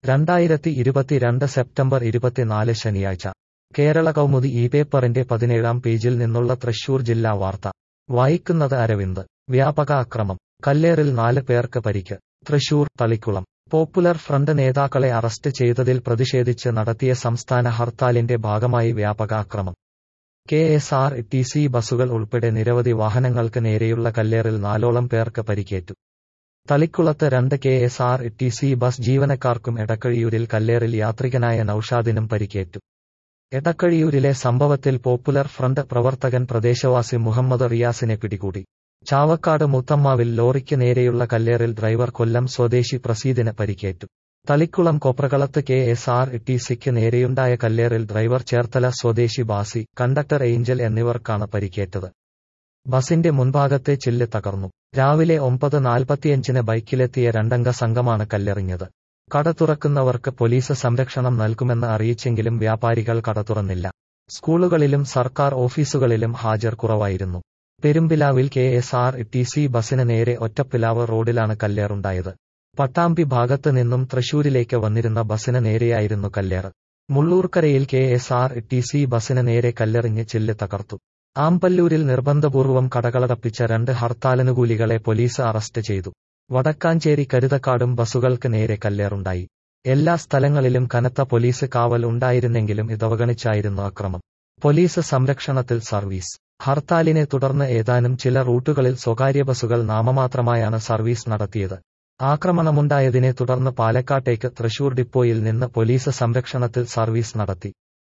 രണ്ടായിരത്തി ഇരുപത്തിരണ്ട് സെപ്റ്റംബർ ഇരുപത്തിനാല് ശനിയാഴ്ച കേരള കൗമുദി ഈ പേപ്പറിന്റെ പതിനേഴാം പേജിൽ നിന്നുള്ള തൃശൂർ ജില്ലാ വാർത്ത വായിക്കുന്നത് അരവിന്ദ് വ്യാപക അക്രമം കല്ലേറിൽ നാല് പേർക്ക് പരിക്ക് തൃശൂർ തളിക്കുളം പോപ്പുലർ ഫ്രണ്ട് നേതാക്കളെ അറസ്റ്റ് ചെയ്തതിൽ പ്രതിഷേധിച്ച് നടത്തിയ സംസ്ഥാന ഹർത്താലിന്റെ ഭാഗമായി വ്യാപക അക്രമം K S R T C ബസുകൾ ഉൾപ്പെടെ നിരവധി വാഹനങ്ങൾക്ക് നേരെയുള്ള കല്ലേറിൽ നാലോളം പേർക്ക് പരിക്കേറ്റു തളിക്കുളത്ത് രണ്ട് K S R T C bus ജീവനക്കാർക്കും എടക്കഴിയൂരിൽ കല്ലേറിൽ യാത്രികനായ നൌഷാദിനും പരിക്കേറ്റു എടക്കഴിയൂരിലെ സംഭവത്തിൽ പോപ്പുലർ ഫ്രണ്ട് പ്രവർത്തകൻ പ്രദേശവാസി മുഹമ്മദ് റിയാസിനെ പിടികൂടി ചാവക്കാട് മുത്തമ്മാവിൽ ലോറിക്ക് നേരെയുള്ള കല്ലേറിൽ ഡ്രൈവർ കൊല്ലം സ്വദേശി പ്രസീദിന് പരിക്കേറ്റു തളിക്കുളം കൊപ്രകളത്ത് കെ എസ് ആർ ടി സിക്ക് നേരെയുണ്ടായ കല്ലേറിൽ ഡ്രൈവർ ചേർത്തല സ്വദേശി ബാസി കണ്ടക്ടർ ഏഞ്ചൽ എന്നിവർക്കാണ് പരിക്കേറ്റത് ബസിന്റെ മുൻഭാഗത്തെ ചില്ല് തകർന്നു രാവിലെ ഒമ്പത് നാൽപ്പത്തിയഞ്ചിന് ബൈക്കിലെത്തിയ രണ്ടംഗ സംഘമാണ് കല്ലെറിഞ്ഞത് കട തുറക്കുന്നവർക്ക് പോലീസ് സംരക്ഷണം നൽകുമെന്ന് അറിയിച്ചെങ്കിലും വ്യാപാരികൾ കട തുറന്നില്ല സ്കൂളുകളിലും സർക്കാർ ഓഫീസുകളിലും ഹാജർ കുറവായിരുന്നു പെരുമ്പിലാവിൽ K S R T C ബസിന് നേരെ ഒറ്റപ്പിലാവ് റോഡിലാണ് കല്ലേറുണ്ടായത് പട്ടാമ്പി ഭാഗത്ത് നിന്നും തൃശൂരിലേക്ക് വന്നിരുന്ന ബസിന് നേരെയായിരുന്നു കല്ലേറ് മുള്ളൂർക്കരയിൽ K S R T C ബസിന് നേരെ കല്ലെറിഞ്ഞ് ചില്ല് തകർത്തു ആമ്പല്ലൂരിൽ നിർബന്ധപൂർവ്വം കടകളടപ്പിച്ച രണ്ട് ഹർത്താലനുകൂലികളെ പോലീസ് അറസ്റ്റ് ചെയ്തു വടക്കാഞ്ചേരി കരുതക്കാടും ബസുകൾക്ക് നേരെ കല്ലേറുണ്ടായി എല്ലാ സ്ഥലങ്ങളിലും കനത്ത പോലീസ് കാവൽ ഉണ്ടായിരുന്നെങ്കിലും ഇതവഗണിച്ചായിരുന്നു അക്രമം പോലീസ് സംരക്ഷണത്തിൽ സർവീസ് ഹർത്താലിനെ തുടർന്ന് ഏതാനും ചില റൂട്ടുകളിൽ സ്വകാര്യ ബസുകൾ നാമമാത്രമായാണ് സർവീസ് നടത്തിയത് ആക്രമണമുണ്ടായതിനെ തുടർന്ന് പാലക്കാട്ടേക്ക് തൃശൂർ ഡിപ്പോയിൽ നിന്ന് പോലീസ് സംരക്ഷണത്തിൽ സർവീസ് നടത്തി